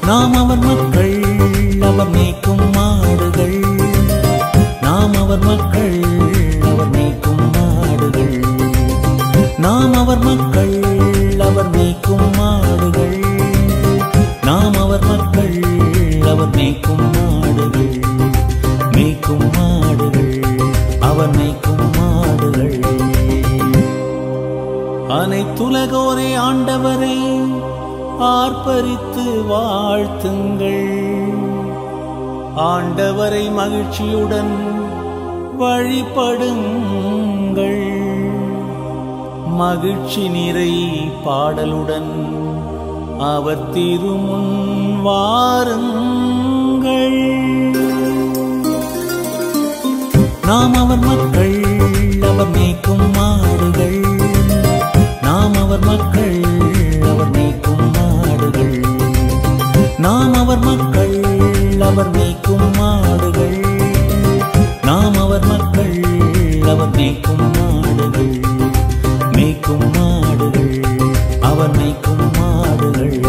நாம் அவர் மக்கள் அவர் மேய்க்கும் மாடுகள் நாம் அவர் மக்கள் அவர் மேய்க்கும் மாடுகள் நாம் அவர் மக்கள் அவர் மேய்க்கும் மாடுகள் நாம் அவர் மக்கள் அவர் மேய்க்கும் மாடுகள் மேய்க்கும் மாடுகள் அவர் மேய்க்கும் மாடுகள் அனைத்துலகோரே ஆண்டவரை ஆர்ப்பரித்து வாழ்த்துங்கள் ஆண்டவரை மகிழ்ச்சியுடன் வழிபடுங்கள் மகிழ்ச்சி நிறை பாடலுடன் அவர் திருமுன் வாருங்கள் நாம் அவர் மக்கள் அவர் மேய்க்கும் மாடுகள் நாம் அவர் மக்கள் அவர் மேய்க்கும் மாடுகள் நாம் அவர் மக்கள் அவர் மேய்க்கும் மாடுகள் நாம் அவர் மக்கள் அவர் மேய்க்கும் மாடுகள் மேய்க்கும் மாடுகள் அவர் மேய்க்கும் மாடுகள்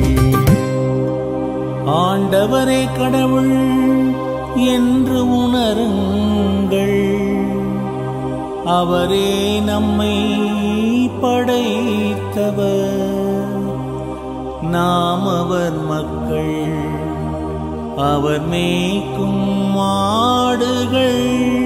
ஆண்டவரே கடவுள் என்று உணருங்கள் அவரே நம்மை படைத்தவர் நாம் அவர் மக்கள் அவர் மேய்க்கும் மாடுகள்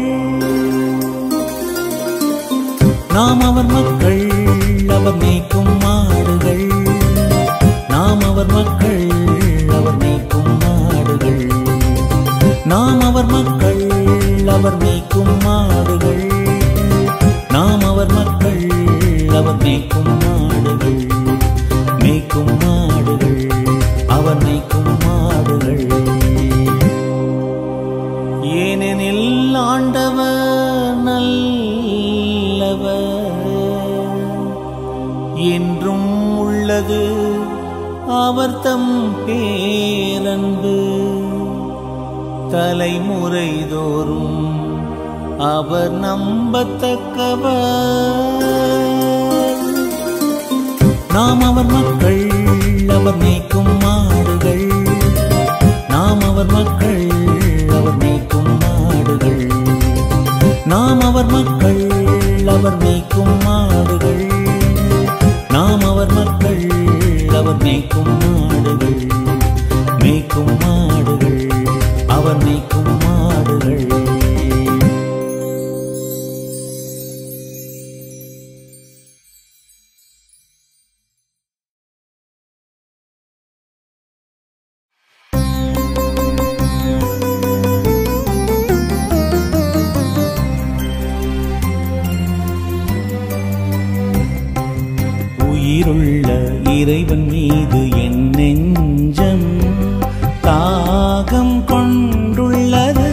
நாம் அவர் மக்கள் அவர் மேய்க்கும் மாடுகள் நாம் அவர் மக்கள் அவர் மேய்க்கும் மாடுகள் நாம் அவர் மக்கள் அவர் மேய்க்கும் மாடுகள் நாம் அவர் மக்கள் அவர் மேய்க்கும் மாடுகள் மேய்க்கும் மாடுகள் அவர் மேய்க்கும் மாடுகள் ஏனெனில் ஆண்டவர் நல்லவர் என்றும் உள்ளது அவர் தம் பேரன்பு தலைமுறை தோறும் அவர் நம்பத்தக்கவர் நாம் அவர் மக்கள் அவர் மேய்க்கும் மாடுகள் நாம் அவர் மக்கள் அவர் மேய்க்கும் மாடுகள் நாம் அவர் மக்கள் அவர் மேய்க்கும் மாடுகள் நாம் அவர் மக்கள் அவர் மேய்க்கும் மாடுகள் மேய்க்கும் மாடுகள் அவர் மேய்க்கும் மாடுகள் உயிருள்ள இறைவன் மீது என் நெஞ்சம் தாகம் கொண்டுள்ளது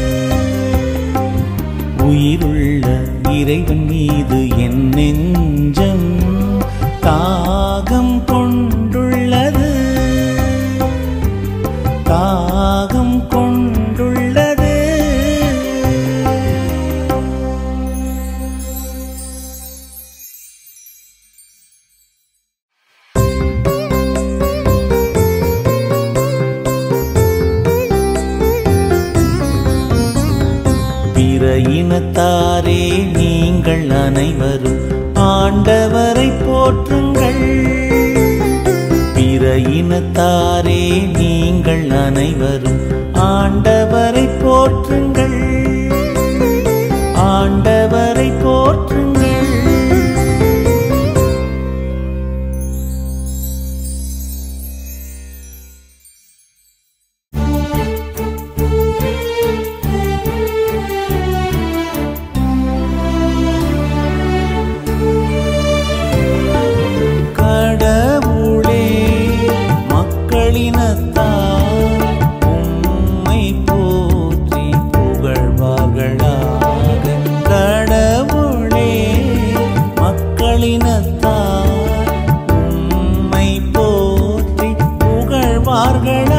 உயிருள்ள இறைவன் மீது என் நெஞ்சம் தாகம் கொண்டுள்ளது தாகம் கொண்டுள்ளது பிற இனத்தாரே நீங்கள் அனைவரும் ஆண்டவரை போற்றுங்கள் பிற இனத்தாரே நீங்கள் அனைவரும் ஆண்டவரை போற்றுங்கள் ஆண்டவரை போற்றுங்கள் கடவுளே மக்களினத்தார் உம்மை போற்றி புகழ்வார்களாக கடவுளே மக்களினத்தார் உம்மை போற்றி புகழ்வார்களாக